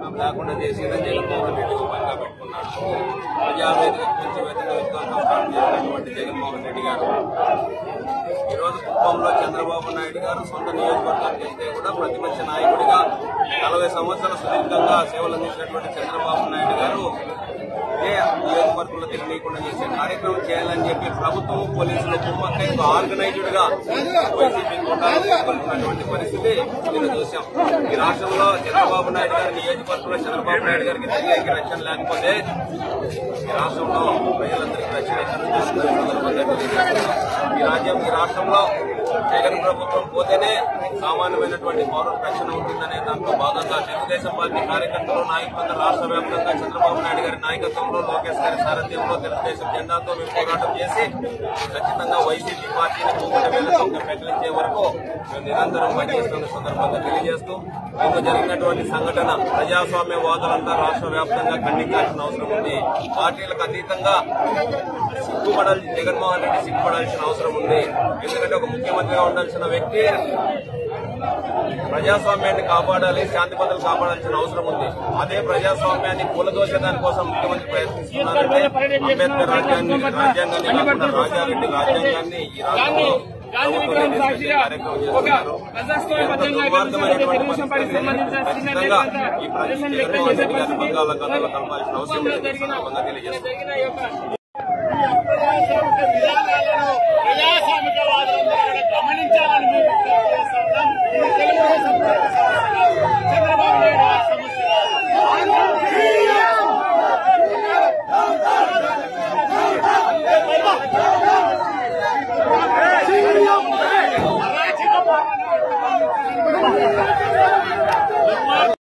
లేకుండా చేసి జగన్మోహన్ రెడ్డి ఉపాయంగా పెట్టుకున్నాడు ప్రజావేదిక నుంచి వ్యతిరేకంగా స్టార్ట్ చేసినటువంటి జగన్మోహన్ రెడ్డి గారు ఈ రోజు కుప్పంలో చంద్రబాబు నాయుడు గారు సొంత నియోజకవర్గానికి వెళ్తే కూడా ప్రతిపక్ష నాయకుడిగా నలభై సంవత్సరాల సుదీర్ఘంగా సేవలు అందించినటువంటి చంద్రబాబు నాయుడు గారు ఇదే నియోజకవర్గంలో తెలియకుండా చేసే కార్యక్రమం చేయాలని చెప్పి ప్రభుత్వం పోలీసులు కుమ్మక్కై ఆర్గనైజ్డ్ గా వైసీపీ ఉన్నటువంటి పరిస్థితి నిన్న చూసాం ఈ రాష్ట్రంలో చంద్రబాబు నాయుడు గారి నియోజకవర్గంలో చంద్రబాబు నాయుడు గారికి వ్యతిరేక రక్షణ లేకపోతే ఈ రాష్ట్రంలో ప్రజలందరికీ రక్షణ ఎక్కడ చూస్తున్న సందర్భంగా తెలియజేస్తున్నాం. ఈ రాజ్యం ఈ రాష్ట్రంలో జగన్ ప్రభుత్వం పోతేనే సామాన్యమైనటువంటి పౌరుల రక్షణ ఉంటుందనే దాంట్లో భాగంగా తెలుగుదేశం పార్టీ కార్యకర్తలు నాయకులందరూ రాష్ట్ర వ్యాప్తంగా చంద్రబాబు నాయుడు గారి నాయకత్వంలో లోకేష్ గారి సారథ్యంలో తెలుగుదేశం జెండాతో మేము పోరాటం చేసి ఖచ్చితంగా వైసీపీ పార్టీని మూగట వేలతో పెకిలించే వరకు మేము నిరంతరం పనిచేస్తున్న సందర్భంగా తెలియజేస్తూ నిన్న జరిగినటువంటి సంఘటన ప్రజాస్వామ్య వాదులంతా రాష్ట్ర వ్యాప్తంగా ఖండించాల్సిన అవసరం ఉంది పార్టీలకు అతీతంగా సిగ్గుపడాల్సి జగన్మోహన్ రెడ్డి సిగ్గుపడాల్సిన అవసరం ఉంది ఎందుకంటే ఒక ముఖ్యమంత్రిగా ఉండాల్సిన వ్యక్తి ప్రజాస్వామ్యాన్ని కాపాడాలి శాంతి భద్రతలు కాపాడాల్సిన అవసరం ఉంది అదే ప్రజాస్వామ్యాన్ని కూలదోసేదాని కోసం ముఖ్యమంత్రి ప్రయత్నిస్తున్నారంటే అంబేద్కర్ రాజ్యాన్ని రాజ్యాంగాన్ని కాకుండా రాజారెడ్డి రాజ్యాంగాన్ని ఈ రాష్ట్రంలో ప్రభుత్వం నిర్దేశించే కార్యక్రమం చేస్తున్నారు. ఎంత దుర్మార్గమైనటువంటి పరిస్థితి ఖచ్చితంగా ఈ ప్రజలు జగన్మోహన్ రెడ్డి గారి బంగాళాఖాతంలో కలపాల్సిన అవసరం ఉందని ఈ సందర్భంగా తెలియజేస్తున్నారు ప్రజాస్వామిక విధానాలను ప్రజాస్వామికవాదులందరూ కూడా గమనించాలని మేము విజ్ఞప్తి చేస్తున్నాం. తెలుగుదేశం పార్టీ